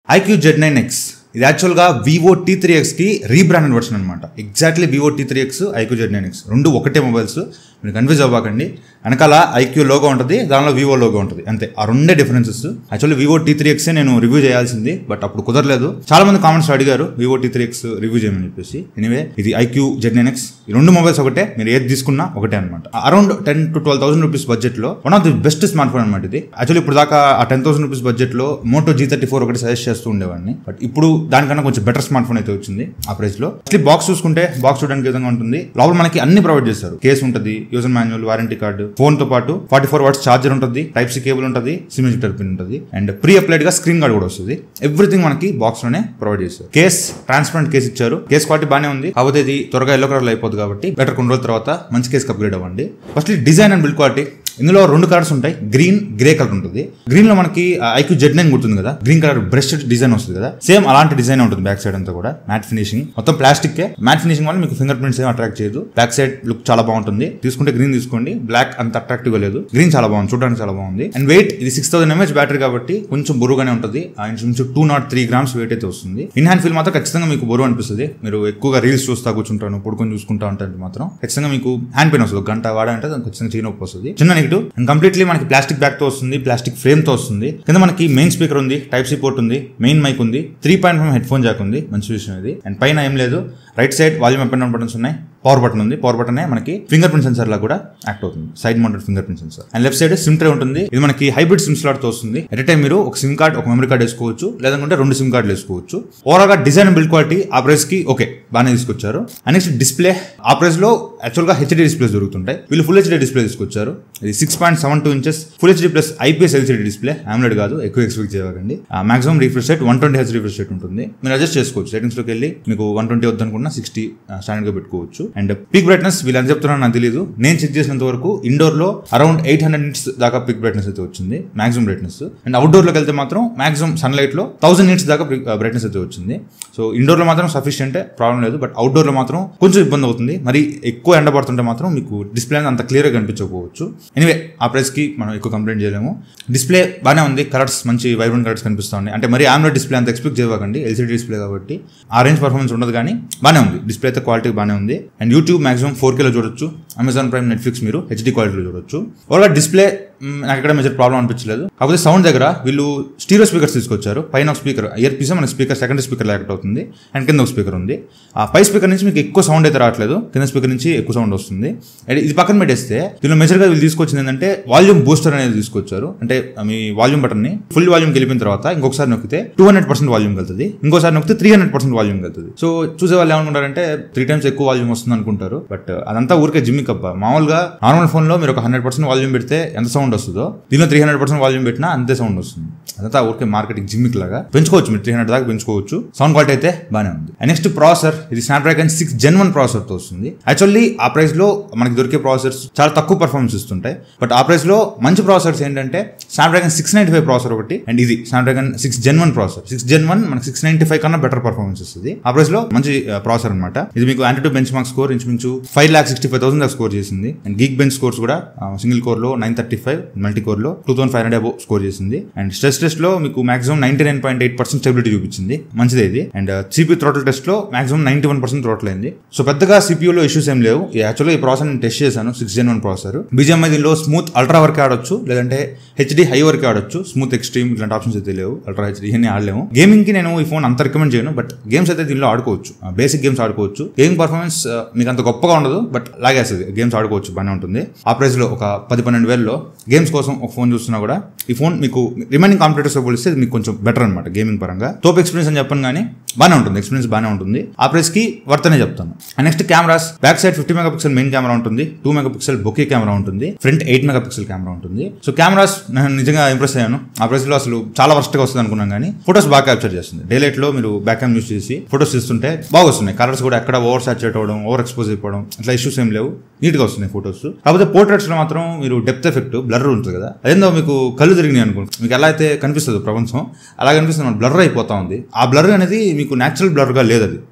IQ Z nine X ఇది యాక్చువల్గా Vivo T three ఎక్స్కి రీబ్రాండెడ్ వర్షన్ అనమాట exactly Vivo T three X iQOO Z nine X రెండు ఒకటే మొబైల్స్ మీరు కన్ఫ్యూజ్ అవ్వకండి వెనకాల ఐక్యూ లోగో ఉంటుంది దానిలో వివో లోగో ఉంటుంది అంతే ఆ రెండే differences actually Vivo T three X నేను రివ్యూ చేయాల్సింది బట్ అప్పుడు కుదరలేదు చాలా మంది కామెంట్స్ అడిగారు Vivo T three X review చేయమని చెప్పేసి ఎనివే ఇది ఐక్యూ జెడ్ నైన్ ఎక్స్ ఈ రెండు మొబైల్స్ ఒకటే మీరు ఏది తీసుకున్నా ఒకటే అనమాట around ten to twelve thousand rupees budget లో one of the best smartphone అనమాట ఇది యాక్చువల్లీ ఇప్పుడు దాకా ఆ టెన్ థౌసండ్ రూపీస్ బడ్జెట్ లో మోటో జీ థర్టీ ఫోర్ ఒకటి సజెస్ట్ చేస్తూ ఉండేవాడిని బట్ ఇప్పుడు దానికన్నా కొంచెం బెటర్ స్మార్ట్ ఫోన్ అయితే వచ్చింది ఆ ప్రైస్ లో అట్లీ బాక్స్ చూసుకుంటే బాక్స్ చూడడానికి ఈ విధంగా ఉంటుంది లోపల మనకి అన్ని ప్రొవైడ్ చేస్తారు కేసు ఉంటుంది user manual warranty card phone తో పాటు ఫార్టీ ఫోర్ వాట్స్ చార్జర్ ఉంటుంది టైప్ సి కేబుల్ ఉంటుంది సిమ్ ఎజిటర్ పిన్ ఉంటుంది అండ్ ప్రీ అప్లైడ్ గా స్క్రీన్ గార్డ్ కూడా వస్తుంది ఎవ్రీథింగ్ మనకి బాక్స్ లోనే ప్రొవైడ్ చేస్తారు కేస్ ట్రాన్స్పరెంట్ కేస్ ఇచ్చారు కేస్ క్వాలిటీ బాగానే ఉంది కాకపోతే ఇది త్వరగా ఎల్లో కలర్ అయిపోతుంది కాబట్టి బెటర్ కొన్ని రోజుల తర్వాత మంచి కేస్ అప్గ్రేడ్ అవ్వండి first design and build quality ఇందులో రెండు కలర్స్ ఉంటాయి గ్రీన్ గ్రే కలర్ ఉంటుంది గ్రీన్ లో మనకి ఐక్యూ జెడ్ నైన్ గుర్తుంది కదా గ్రీన్ కలర్ బ్రష్ డిజైన్ వస్తుంది కదా సేమ్ అలాంటి డిజైన్ ఉంటుంది బ్యాక్ సైడ్ అంతా కూడా మ్యాట్ ఫినిషింగ్ మొత్తం ప్లాస్టిక్ మ్యాట్ ఫినిషింగ్ వల్ల మీకు ఫింగర్ ప్రింట్స్ ఏం అట్రాక్ట్ చేయదు బ్యాక్ సైడ్ లుక్ చాలా బాగుంటుంది తీసుకుంటే గ్రీన్ తీసుకోండి బ్లాక్ అంత అట్రాక్టివ్ గా లేదు గ్రీన్ చాలా బాగుంది చూడడానికి చాలా బాగుంది అండ్ వెయిట్ ఇది సిక్స్ థౌసండ్ ఎంహెచ్ బ్యాటరీ కాబట్టి కొంచెం బరువుగానే ఉంటుంది ఇంచుమించు two nought three grams weight అయితే వస్తుంది ఇన్ హ్యాండ్ ఫీల్ మాత్రం ఖచ్చితంగా మీకు బరువు అనిపిస్తుంది మీరు ఎక్కువగా రీల్స్ చూస్తా కూర్చుంటాను పడుకొని చూసుకుంటా ఉంటారు మాత్రం ఖచ్చితంగా మీకు హ్యాండ్ పెయిన్ వస్తుంది ఒక గంట వాడంటే దానికి ఖచ్చితంగా చేయి నొప్పి వస్తుంది చిన్న నెగిటివ్ అండ్ కంప్లీట్లీ మనకి ప్లాస్టిక్ బ్యాగ్ తో వస్తుంది ప్లాస్టిక్ ఫ్రేమ్ తో వస్తుంది కింద మనకి మెయిన్ స్పీకర్ ఉంది టైప్ సి పోర్ట్ ఉంది మెయిన్ మైక్ ఉంది three point five headphone jack ఉంది మంచి విషయం ఇది అండ్ పైన ఏం లేదు right side volume up and down buttons ఉన్నాయి పవర్ బటన్ ఉంది పవర్ బటన్ మనకి ఫింగర్ ప్రింట్ సెన్సర్ లా కూడా యాక్ట్ అవుతుంది side mounted fingerprint sensor and left side SIM tray ఉంటుంది ఇది మనకి హైబ్రిడ్ సిమ్ స్లాట్ తో వస్తుంది ఎట్ టైం మీరు ఒక సిమ్ కార్డ్ ఒక మెమరీ కార్డ్ వేసుకోవచ్చు లేదంటే రెండు సిమ్ కార్డులు వేసుకోవచ్చు ఓవరాల్ గా డిజైన్ బిల్డ్ క్వాలిటీ ఆ ప్రైస్ కి ఓకే బాగానే తీసుకొచ్చారు అండ్ నెక్స్ట్ డిస్ప్లే ఆ ప్రైస్ లో యాక్చువల్ గా హెచ్డి డిస్ప్లేస్ దొరుకుతుంటాయి వీళ్ళు ఫుల్ హెచ్డి డిస్ప్లే తీసుకొచ్చారు ఇది six point seven two inches full HD plus IPS LCD display AMOLED కాదు ఎక్కువ ఎక్స్పెక్ట్ చేయకండి maximum refresh rate one twenty H refresh rate ఉంటుంది మీరు అడ్జస్ట్ చేసుకోవచ్చు సెటింగ్స్ లోకి వెళ్ళి మీకు వన్ ట్వంటీ వద్దనుకున్నా సిక్స్టీ స్టాండర్డ్ గా పెట్టుకోవచ్చు అండ్ పీక్ బ్రైట్నెస్ వీళ్ళు ఎంత చెప్తున్నారో నాకు తెలియదు నేను చెక్ చేసినంత వరకు ఇండోర్ లో అరౌండ్ ఎయిట్ హండ్రెడ్ నిట్స్ దాకా పిక్ బ్రైట్నెస్ అయితే వచ్చింది మాక్సిమం బ్రైట్నెస్ అండ్ అవుట్డోర్ లోకి వెళ్తే మాత్రం మాక్సిమం సన్లైట్ లో థౌసండ్ నిట్స్ దాకా బ్రైట్నెస్ అయితే వచ్చింది సో ఇండోర్ లో మాత్రం సఫిషియంట్ ప్రాబ్లం లేదు బట్ అవుట్డోర్ లో మాత్రం కొంచెం ఇబ్బంది అవుతుంది మరి ఎక్కువ ఎండ పడుతుంటే మాత్రం మీకు డిస్ప్లే అంత క్లియర్ గా కనిపించకపోవచ్చు ఎనివే ఆ ప్రైస్ కి మనం ఎక్కువ కంప్లైంట్ చేయలేము డిస్ప్లే బాగానే ఉంది కలర్స్ మంచి వైబ్రెంట్ కలర్స్ కనిపిస్తూ ఉన్నాయి అంటే మరి ఆమ్లెట్ డిస్ప్లే అంత ఎక్స్పెక్ట్ చేయకండి ఎల్సీడీ డిస్ప్లే కాబట్టి ఆ రేంజ్ పర్ఫార్మెన్స్ ఉండదు కానీ బాగానే ఉంది డిస్ప్లే అయితే క్వాలిటీ బాగానే ఉంది అండ్ యూట్యూబ్ మాక్సిమం ఫోర్ కేలో చూడొచ్చు అమెజాన్ ప్రైమ్ నెట్ఫ్లిక్స్ మీరు హెచ్డీ క్వాలిటీలో చూడొచ్చు ఓవరాల్ డిస్ప్లే మ్, నాకు ఎక్కడ మేజర్ ప్రాబ్లం అనిపించలేదు కాకపోతే సౌండ్ దగ్గర వీళ్ళు స్టీరియో స్పీకర్స్ తీసుకొచ్చారు పైన ఒక స్పీకర్ ఇయర్ పీస్ మన స్పీకర్ సెకండ్ స్పీకర్ యాక్ట్ అవుతుంది అండ్ కింద ఒక స్పీకర్ ఉంది ఆ పై స్పీకర్ నుంచి మీకు ఎక్కువ సౌండ్ అయితే రావట్లేదు కింద స్పీకర్ నుంచి ఎక్కువ సౌండ్ వస్తుంది అండ్ ఇది పక్కన పెట్టేస్తే దీనిలో మెజర్గా వీళ్ళు తీసుకొచ్చింది ఏంటంటే వాల్యూమ్ బూస్టర్ అనేది తీసుకొచ్చారు అంటే మీ వాల్యూమ్ బటన్ ని ఫుల్ వాల్యూమ్ వెళ్ళిపోయిన తర్వాత ఇంకొకసారి నొక్కితే టూ హండ్రెడ్ పర్సెంట్ వాల్యూమ్ వెళ్తుంది ఇంకోసారి నొక్కితే త్రీ హండ్రెడ్ పర్సెంట్ వాల్యూమ్ వెళ్తుంది సో చూసే వాళ్ళు ఏమనుకుంటారంటే త్రీ టైమ్స్ ఎక్కువ వాల్యూమ్ వస్తుంది అనుకుంటారు బట్ అదంతా ఊరికే జిమ్మిక్ అబ్బా మామూలుగా నార్మల్ ఫోన్ లో మీరు ఒక హండ్రెడ్ పర్సెంట్ వాల్యూమ్ పెడితే ఎంత సౌండ్ వస్తుందో దీనిలో త్రీ హండ్రెడ్ పర్సెంట్ వాల్యూమ్ పెట్టినా అంతే సౌండ్ వస్తుంది అదంతా ఊరికే మార్కెటింగ్ జిమ్మిక్ లాగా పెంచుకోవచ్చు మీరు త్రీ హండ్రెడ్ దాకా పెంచుకోవచ్చు సౌండ్ క్వాలిటీ అయితే బాగానే ఉంది అండ్ నెక్స్ట్ ప్రాసెసర్ ఇది Snapdragon six gen one processor తో వస్తుంది యాక్చువల్లీ ఆ ప్రైస్ లో మనకి దొరికే ప్రాసెసర్స్ చాలా తక్కువ పర్ఫార్మెన్స్ ఇస్తుంటాయి బట్ ఆ ప్రైస్ లో మంచి ప్రాసెసర్స్ ఏంటంటే Snapdragon six ninety five processor ఒకటి అండ్ ఇది Snapdragon six gen one processor six gen one మనకి సిక్స్ నైన్టీ ఫైవ్ కన్నా బెటర్ పర్ఫార్మెన్స్ ఇస్తుంది ఆ ప్రైస్ లో మంచి ప్రాసెసర్ అనమాట ఇది మీకు యాంటీ బెంచ్ మార్క్ స్కోర్ ఇంచుమించు five lakh sixty five thousand దాకా స్కోర్ చేసింది అండ్ గీక్ బెంచ్ స్కోర్స్ కూడా సింగిల్ కోర్ లో nine thirty five multi core లో two thousand five hundred above score చేసింది అండ్ స్ట్రెస్ టెస్ట్ లో మీకు maximum ninety nine point eight percent stability చూపించింది మంచిదే ఇది అండ్ సిపి థ్రోటల్ టెస్ట్ లో maximum ninety one percent throttle అయింది సో పెద్దగా CPU లో ఇష్యూస్ ఏం లేవు యాక్చువల్గా ఈ ప్రాసెస్ నేను టెస్ట్ చేశాను six gen one processor BGMI దీనిలో స్మూత్ అల్ట్రా వరకు ఆడొచ్చు లేదంటే హెచ్డి హై వరకు ఆడొచ్చు స్మూత్ ఎక్స్ట్రీమ్ ఇలాంటి ఆప్షన్స్ అయితే లేవు అల్ట్రా హెచ్డి ఇవన్నీ ఆడలేము గేమింగ్ కి నేను ఈ ఫోన్ అంత రికమెండ్ చేయను బట్ గేమ్స్ అయితే దీనిలో ఆడుకోవచ్చు బేసిక్ గేమ్స్ ఆడుకోవచ్చు గేమింగ్ పర్ఫార్మెన్స్ మీకు అంత గొప్పగా ఉండదు బట్ లాగేస్తుంది గేమ్స్ ఆడుకోవచ్చు బాగానే ఉంటుంది ఆ ప్రైస్ లో ఒక పది పన్నెండు వేలలో గేమ్స్ కోసం ఒక ఫోన్ చూస్తున్నా కూడా ఈ ఫోన్ మీకు రిమైనింగ్ కాంపిటేటర్స్ తో పోలిస్తే ఇది మీకు కొంచెం బెటర్ అనమాట గేమింగ్ పరంగా తోపు ఎక్స్పీరియన్స్ అని చెప్పను కానీ బాగానే ఉంటుంది ఎక్స్పీరియన్స్ బాగానే ఉంటుంది ఆ ప్రైస్ కి వర్త్ అనే చెప్తాను next cameras back side fifty megapixel main camera ఉంటుంది two megapixel bokeh camera ఉంటుంది front eight megapixel camera ఉంటుంది సో కెమెరాస్ నేను నిజంగా ఇంప్రెస్ అయ్యాను ఆ ప్రైస్ లో అసలు చాలా వర్స్ట్ గా వస్తుంది అనుకున్నాను కానీ ఫోటోస్ బాగా క్యాప్చర్ చేస్తుంది డే లైట్ లో మీరు బ్యాక్ క్యామ్ యూస్ చేసి ఫోటోస్ తీస్తుంటే బాగా వస్తున్నాయి కలర్స్ కూడా ఎక్కడ ఓవర్ సాచురేట్ అవ్వడం ఓవర్ ఎక్స్పోజ్ అయిపోవడం అట్లా ఇష్యూస్ ఏం లేవు నీట్ గా వస్తున్నాయి ఫోటోస్ కాకపోతే పోర్ట్రేట్స్ లో మాత్రం మీరు డెప్త్ ఎఫెక్ట్ బ్లర్ ఉంటుంది కదా అదేందో మీకు కళ్ళు తిరిగినాయి అనుకోండి మీకు ఎలా అయితే కనిపిస్తుంది ప్రపంచం అలా కనిపిస్తుంది బ్లర్ అయిపోతా ఉంది ఆ బ్లర్ అనేది మీకు నేచురల్ బ్లర్ గా లేదు అది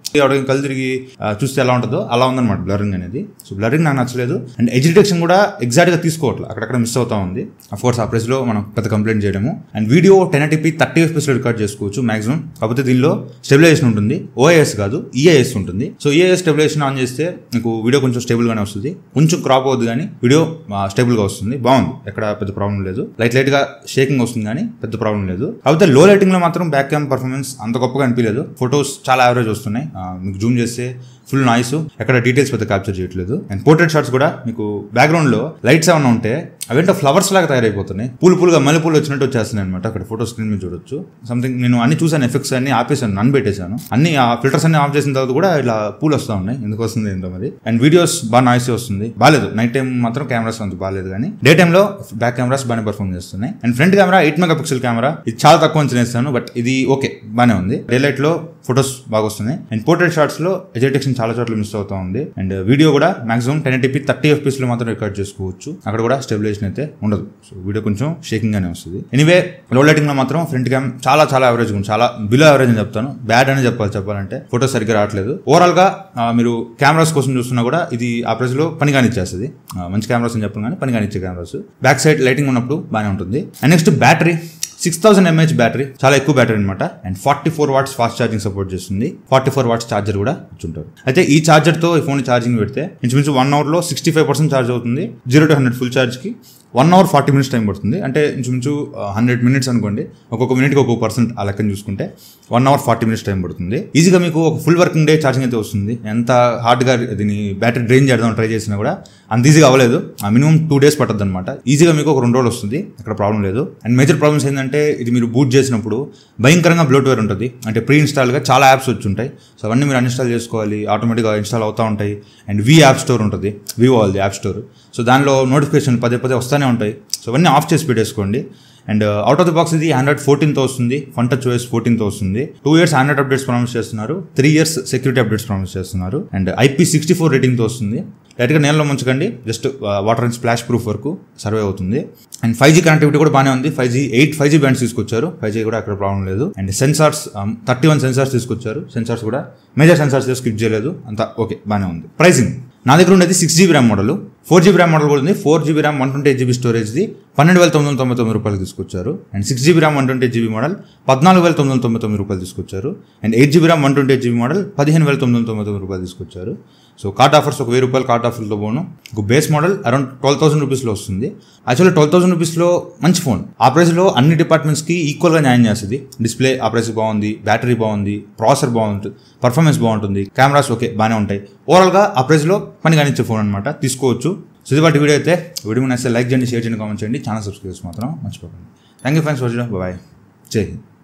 ఎవరికి కళ్ళు తిరిగి ఆ, చూస్తే ఎలా ఉంటుందో అలా ఉందన్నమాట బ్లరింగ్ అనేది సో బ్లరింగ్ నాకు నచ్చలేదు అండ్ ఎడ్జ్ డిటెక్షన్ కూడా ఎగ్జాక్ట్ గా తీసుకోవట్లేదు అక్కడక్కడ మిస్ అవుతా ఉంది అఫ్ కోర్స్ ఆ ప్రెస్ లో మనం పెద్ద కంప్లైంట్ చేయడము and video ten eighty thirty FS లో రికార్డ్ చేసుకోవచ్చు మాక్సిమం కాకపోతే దీనిలో స్టెబిలైజేషన్ ఉంటుంది ఓఐఎస్ కాదు ఈఐఎస్ ఉంటుంది సో ఈఐఎస్ స్టెబిలైజేషన్ ఆన్ చేస్తే మీకు వీడియో కొంచెం స్టేబుల్ గానే వస్తుంది కొంచెం క్రాప్ అవుతుంది కానీ వీడియో స్టేబుల్ గా వస్తుంది బాగుంది ఎక్కడ పెద్ద ప్రాబ్లం లేదు లైట్ లైట్ గా షేకింగ్ వస్తుంది కానీ పెద్ద ప్రాబ్లం లేదు కాకపోతే లో లైటింగ్ లో మాత్రం బ్యాక్ క్యామ్ పర్ఫార్మెన్స్ అంత గొప్పగా అనిపించలేదు ఫొటోస్ చాలా యావరేజ్ వస్తున్నాయి ఆ, మీకు జూమ్ చేస్తే ఫుల్ నాయిస్ ఎక్కడ డీటెయిల్స్ పెద్ద క్యాప్చర్ చేయట్లేదు అండ్ పోర్ట్రేట్ షాట్స్ కూడా మీకు బ్యాక్గ్రౌండ్ లో లైట్స్ ఏమైనా ఉంటే అవేంటో ఫ్లవర్స్ లాగా తయారైపోతున్నాయి పూలు పూలుగా మల్లె పూలు వచ్చినట్టు వచ్చేస్తున్నాయి అనమాట అక్కడ ఫోటో స్క్రీన్ మీద చూడొచ్చు సంథింగ్ నేను అన్ని చూసాను ఎఫెక్ట్స్ అన్ని ఆపేసాను నన్ను పెట్టేశాను అన్ని ఆ ఫిల్టర్స్ అన్ని ఆఫ్ చేసిన తర్వాత కూడా ఇలా పూలు వస్తూ ఉన్నాయి ఎందుకు వస్తుంది ఏంటో మరి అండ్ వీడియోస్ బాగా నాయిస్ వస్తుంది బాగాలేదు నైట్ టైం మాత్రం కెమెరాస్ అంత బాగాలేదు కానీ డే టైంలో బ్యాక్ కెమెరాస్ బాగానే పర్ఫామ్ చేస్తున్నాయి and front camera eight megapixel camera ఇది చాలా తక్కువ అంచనా వేస్తాను బట్ ఇది ఓకే బాగానే ఉంది డే లైట్ లో ఫొటోస్ బాగా వస్తున్నాయి అండ్ పోర్ట్రేట్ షాట్స్ లో ఎజెటెక్షన్ చాలా చోట్ల మిస్ అవుతా ఉంది అండ్ వీడియో కూడా maximum ten eighty thirty FPS లో మాత్రం రికార్డ్ చేసుకోవచ్చు అక్కడ కూడా స్టెబిలైజేషన్ అయితే ఉండదు సో వీడియో కొంచెం షేకింగ్ గానే వస్తుంది ఎనీవే లో లైటింగ్ లో మాత్రం ఫ్రంట్ క్యామ్ చాలా చాలా యావరేజ్ ఉంది చాలా బిలో యావరేజ్ అని చెప్తాను బ్యాడ్ అని చెప్పాలి చెప్పాలంటే ఫోటో సరిగ్గా రావట్లేదు ఓవరాల్ గా ఆ, మీరు కెమెరాస్ కోసం చూస్తున్నా కూడా ఇది ఆ ప్రైస్ లో పని కానిచ్చేస్తుంది ఆ, మంచి కెమెరాస్ అని చెప్పను కానీ పని కానిచ్చే కెమెరాస్ బ్యాక్ సైడ్ లైటింగ్ ఉన్నప్పుడు బాగానే ఉంటుంది and next battery six thousand MH battery చాలా ఎక్కువ బ్యాటరీ అనమాట and forty four watts fast charging support చేస్తుంది ఫార్టీ ఫోర్ వాట్స్ ఛార్జర్ కూడా ఇచ్చుంటారు అయితే ఈ ఛార్జర్ తో ఈ ఫోన్ ఛార్జింగ్ పెడితే ఇంచుమించు వన్ అవర్ లో సిక్స్టీ ఫైవ్ పర్సెంట్ ఛార్జ్ అవుతుంది zero to hundred full charge కి one hour forty minutes time పడుతుంది అంటే ఇంచుమించు హండ్రెడ్ మినిట్స్ అనుకోండి ఒక్కొక్క మినిట్కి ఒక్కొక్క పర్సెంట్ ఆ లెక్కన చూసుకుంటే one hour forty minutes time పడుతుంది ఈజీగా మీకు ఒక ఫుల్ వర్కింగ్ డే ఛార్జింగ్ అయితే వస్తుంది ఎంత హార్డ్గా దీన్ని బ్యాటరీ డ్రైన్ చేద్దాం ట్రై చేసినా కూడా అంత ఈజీగా అవ్వలేదు మినిమం టూ డేస్ పట్టద్దు అనమాట ఈజీగా మీకు ఒక రెండు రోజులు వస్తుంది అక్కడ ప్రాబ్లం లేదు అండ్ మేజర్ ప్రాబ్లమ్స్ ఏంటంటే ఇది మీరు బూట్ చేసినప్పుడు భయంకరంగా బ్లోట్వేర్ ఉంటుంది అంటే ప్రీ ఇన్స్టాల్గా చాలా యాప్స్ వచ్చి ఉంటాయి సో అవన్నీ మీరు అన్ఇన్స్టాల్ చేసుకోవాలి ఆటోమేటిక్గా ఇన్స్టాల్ అవుతూ ఉంటాయి అండ్ వి యాప్ స్టోర్ ఉంటుంది వివో వాళ్ళది యాప్ స్టోర్ సో దానిలో నోటిఫికేషన్ పదే పదే వస్తూనే ఉంటాయి సో అవన్నీ ఆఫ్ చేసి పెట్టేసుకోండి and out of the box ఇది ఆండ్రాయిడ్ ఫోర్టీన్తో వస్తుంది ఫన్ టచ్ ఓఎస్ ఫోర్టీన్తో వస్తుంది two years Android updates promise చేస్తున్నారు three years security updates promise చేస్తున్నారు అండ్ ఐపీ సిక్స్టీ ఫోర్ రేటింగ్తో వస్తుంది డైరెక్ట్గా నేలలో ముంచకండి just water and splash proof వరకు సర్వే అవుతుంది అండ్ ఫైవ్ జీ కనెక్టివిటీ కూడా బాగానే ఉంది five G eight five G bands తీసుకొచ్చారు ఫైవ్ జీ కూడా అక్కడ ప్రాబ్లం లేదు and sensors thirty one sensors తీసుకొచ్చారు సెన్సార్స్ కూడా మేజర్ సెన్సార్స్ స్కిప్ చేయలేదు అంతా ఓకే బాగానే ఉంది ప్రైసింగ్ నా దగ్గర ఉండేది six GB RAM model four GB RAM model కూడా ఉంది four GB RAM one twenty eight GB స్టోరేజ్ది పన్నెండు వేల తొమ్మిది వందల తొంభై తొమ్మిది రూపాయలు తీసుకొచ్చారు and six GB RAM one twenty eight GB model పద్నాలుగు వేల తొమ్మిది వందల తొంభై తొమ్మిది రూపాయలు తీసుకొచ్చారు and eight GB RAM one twenty eight GB model పదిహేను వేల తొమ్మిది వందల తొంభై తొమ్మిది రూపాయలు తీసుకొచ్చారు సో కార్ట్ ఆఫర్స్ ఒక వెయ్యి రూపాయలు కార్ట్ ఆఫర్తో పోను ఒక base model around twelve thousand రూపీస్లో వస్తుంది యాక్చువల్లీ ట్వెల్వ్ థౌసండ్ రూపీస్లో మంచి ఫోన్ ఆ ప్రైస్లో అన్ని డిపార్ట్మెంట్స్కి ఈక్వల్గా న్యాయం చేస్తుంది డిస్ప్లే ఆ ప్రైస్ బాగుంది బ్యాటరీ బాగుంది ప్రాసెసర్ బాగుంటుంది పర్ఫార్మెన్స్ బాగుంటుంది కెమెరాస్ ఓకే బాగానే ఉంటాయి ఓవరాల్గా ఆ ప్రైస్లో పని కానిచ్చే ఫోన్ అనమాట తీసుకోవచ్చు సో ఇది వాటి వీడియో అయితే వీడియో నచ్చితే లైక్ చేయండి షేర్ చేయండి కామెంట్ చేయండి ఛానల్ సబ్స్క్రైబ్ చేసి మాత్రం మర్చిపోకండి thank you friends watching bye జై హింద్